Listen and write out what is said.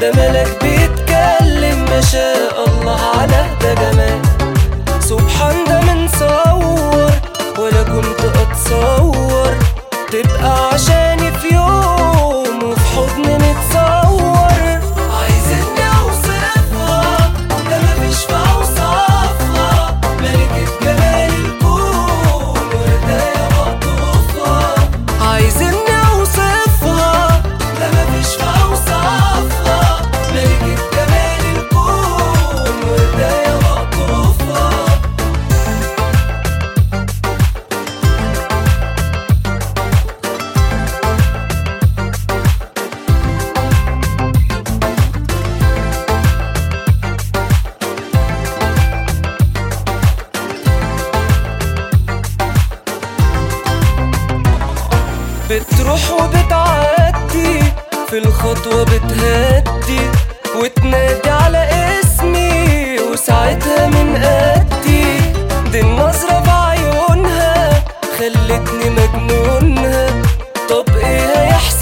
ده ملك بيتكلم ما شاء الله على ده جمال سبحان ده من صور ولا كنت اتصور تبقى عشاني في يوم وفي حضن متصور عايزني اوصفها ده مفيش في اوصافها ملكة جمال الكون ورداية مقطوفة عايزني اوصفها ده مفيش في اوصافها ملكة جمال الكون ورداية مقطوفة بتروح وبتعدي في الخطوة بتهدي وتنادي على اسمي وساعتها من قدي دي النظرة بعيونها خلتني مجنونها طب ايه هيحصل